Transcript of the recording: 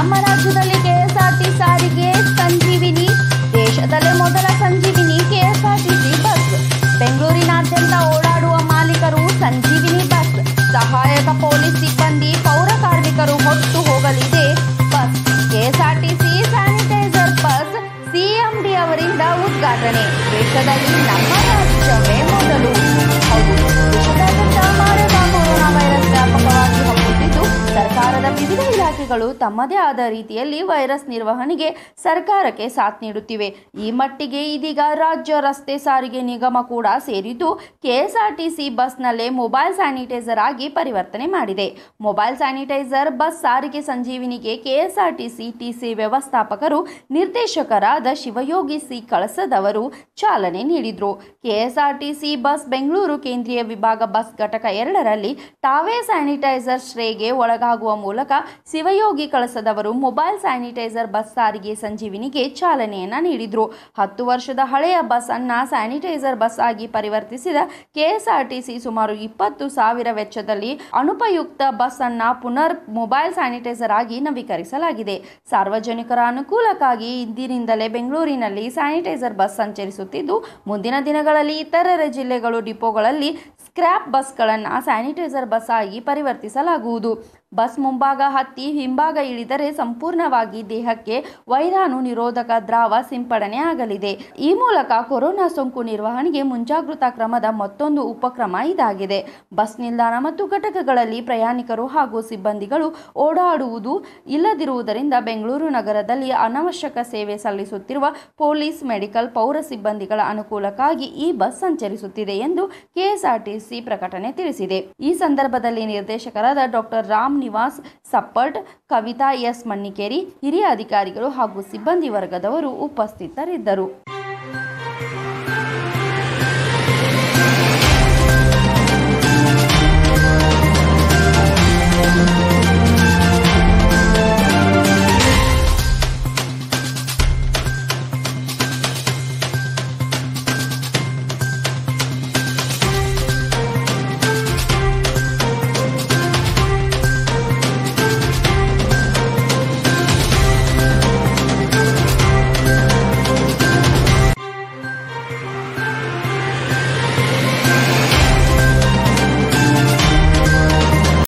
ನಮ್ಮ ರಾಜ್ಯದಲ್ಲಿ ಕೆಎಸ್ಆರ್ಟಿ ಸಾರಿಗೆ ಸಂಜೀವಿನಿ ದೇಶದಲ್ಲೇ ಮೊದಲ ಸಂಜೀವಿನಿ ಕೆಎಸ್ಆರ್ಟಿಸಿ ಬಸ್ ಬೆಂಗಳೂರಿನಾದ್ಯಂತ ಓಡಾಡುವ ಮಾಲೀಕರು ಸಂಜೀವಿನಿ ಬಸ್ ಸಹಾಯಕ ಪೊಲೀಸ್ ಸಿಬ್ಬಂದಿ ಪೌರ ಕಾರ್ಮಿಕರು ಹೊತ್ತು ಹೋಗಲಿದೆ bus KSRTC sanitiser bus CMD ಅವರಿಂದ ಉದ್ಘಾಟನೆ ದೇಶದಲ್ಲಿ ನಮ್ಮ ರಾಜ್ಯವೇ ಮೊದಲು ಹೌದು ದೇಶದಾದ್ಯಂತ ಮಾರಕ ಕೊರೋನಾ ವೈರಸ್ ವ್ಯಾಪಕವಾಗಿ ಹಬ್ಬುತ್ತಿದ್ದು ಸರ್ಕಾರದ ವಿವಿಧ ಇಲಾಖೆಗಳು ತಮ್ಮದೇ ಆದ ರೀತಿಯಲ್ಲಿ ವೈರಸ್ ನಿರ್ವಹಣೆಗೆ ಸರ್ಕಾರಕ್ಕೆ ಸಾಥ್ ನೀಡುತ್ತಿವೆ ಈ ಮಟ್ಟಿಗೆ ಇದೀಗ ರಾಜ್ಯ ರಸ್ತೆ ಸಾರಿಗೆ ನಿಗಮ ಕೂಡ ಸೇರಿದ್ದು ಕೆಎಸ್ಆರ್ಟಿಸಿ ಬಸ್ನಲ್ಲೇ ಮೊಬೈಲ್ ಸ್ಯಾನಿಟೈಸರ್ ಆಗಿ ಪರಿವರ್ತನೆ ಮಾಡಿದೆ ಮೊಬೈಲ್ ಸ್ಯಾನಿಟೈಸರ್ ಬಸ್ ಸಾರಿಗೆ ಸಂಜೀವಿನಿಗೆ ಕೆಎಸ್ಆರ್ಟಿಸಿ ಟಿಸಿ ವ್ಯವಸ್ಥಾಪಕರು ನಿರ್ದೇಶಕರಾದ ಶಿವಯೋಗಿ ಸಿ ಕಳಸದವರು ಚಾಲನೆ ನೀಡಿದರು ಕೆಎಸ್ಆರ್ಟಿಸಿ ಬಸ್ ಬೆಂಗಳೂರು ಕೇಂದ್ರೀಯ ವಿಭಾಗ ಬಸ್ ಘಟಕ ಎರಡರಲ್ಲಿ ತಾವೇ ಸ್ಯಾನಿಟೈಸರ್ ಶ್ರೇಗೆ ಒಳಗಾಗುವ ಮೂಲಕ ಶಿವಯೋಗಿ ಕಳಸದವರು ಮೊಬೈಲ್ ಸ್ಯಾನಿಟೈಸರ್ ಬಸ್ ಸಾರಿಗೆ ಸಂಜೀವಿನಿಗೆ ಚಾಲನೆಯನ್ನ ನೀಡಿದ್ರು ಹತ್ತು ವರ್ಷದ ಹಳೆಯ ಬಸ್ ಅನ್ನ ಸ್ಯಾನಿಟೈಸರ್ ಬಸ್ ಆಗಿ ಪರಿವರ್ತಿಸಿದ ಕೆಎಸ್ಆರ್ಟಿಸಿ ಸುಮಾರು ಇಪ್ಪತ್ತು ಸಾವಿರ ವೆಚ್ಚದಲ್ಲಿ ಅನುಪಯುಕ್ತ ಬಸ್ ಅನ್ನ ಪುನರ್ ಮೊಬೈಲ್ ಸ್ಯಾನಿಟೈಸರ್ ಆಗಿ ನವೀಕರಿಸಲಾಗಿದೆ ಸಾರ್ವಜನಿಕರ ಅನುಕೂಲಕ್ಕಾಗಿ ಇಂದಿನಿಂದಲೇ ಬೆಂಗಳೂರಿನಲ್ಲಿ ಸ್ಯಾನಿಟೈಸರ್ ಬಸ್ ಸಂಚರಿಸುತ್ತಿದ್ದು ಮುಂದಿನ ದಿನಗಳಲ್ಲಿ ಇತರೆ ಜಿಲ್ಲೆಗಳು ಡಿಪೋಗಳಲ್ಲಿ ಸ್ಕ್ರ್ಯಾಪ್ ಬಸ್ಗಳನ್ನು ಸ್ಯಾನಿಟೈಸರ್ ಬಸ್ ಆಗಿ ಪರಿವರ್ತಿಸಲಾಗುವುದು ಬಸ್ ಮುಂಭಾಗ ಹತ್ತಿ ಹಿಂಭಾಗ ಇಳಿದರೆ ಸಂಪೂರ್ಣವಾಗಿ ದೇಹಕ್ಕೆ ವೈರಾಣು ನಿರೋಧಕ ದ್ರಾವ ಸಿಂಪಡಣೆ ಆಗಲಿದೆ ಈ ಮೂಲಕ ಕೊರೋನಾ ಸೋಂಕು ನಿರ್ವಹಣೆಗೆ ಮುಂಜಾಗೃತಾ ಕ್ರಮದ ಮತ್ತೊಂದು ಉಪಕ್ರಮ ಇದಾಗಿದೆ ಬಸ್ ನಿಲ್ದಾಣ ಮತ್ತು ಘಟಕಗಳಲ್ಲಿ ಪ್ರಯಾಣಿಕರು ಹಾಗೂ ಸಿಬ್ಬಂದಿಗಳು ಓಡಾಡುವುದು ಇಲ್ಲದಿರುವುದರಿಂದ ಬೆಂಗಳೂರು ನಗರದಲ್ಲಿ ಅನವಶ್ಯಕ ಸೇವೆ ಸಲ್ಲಿಸುತ್ತಿರುವ ಪೊಲೀಸ್ ಮೆಡಿಕಲ್ ಪೌರ ಸಿಬ್ಬಂದಿಗಳ ಅನುಕೂಲಕ್ಕಾಗಿ ಈ ಬಸ್ ಸಂಚರಿಸುತ್ತಿದೆ ಎಂದು ಕೆಎಸ್ಆರ್ಟಿಸಿ ಪ್ರಕಟಣೆ ತಿಳಿಸಿದೆ ಈ ಸಂದರ್ಭದಲ್ಲಿ ನಿರ್ದೇಶಕರಾದ ಡಾಕ್ಟರ್ ರಾಮ್ ನಿವಾಸ್ ಸಪ್ಪಟ್ ಕವಿತಾ ಎಸ್ ಮಣ್ಣಿಕೇರಿ ಹಿರಿಯ ಅಧಿಕಾರಿಗಳು ಹಾಗೂ ಸಿಬ್ಬಂದಿ ವರ್ಗದವರು ಉಪಸ್ಥಿತರಿದ್ದರು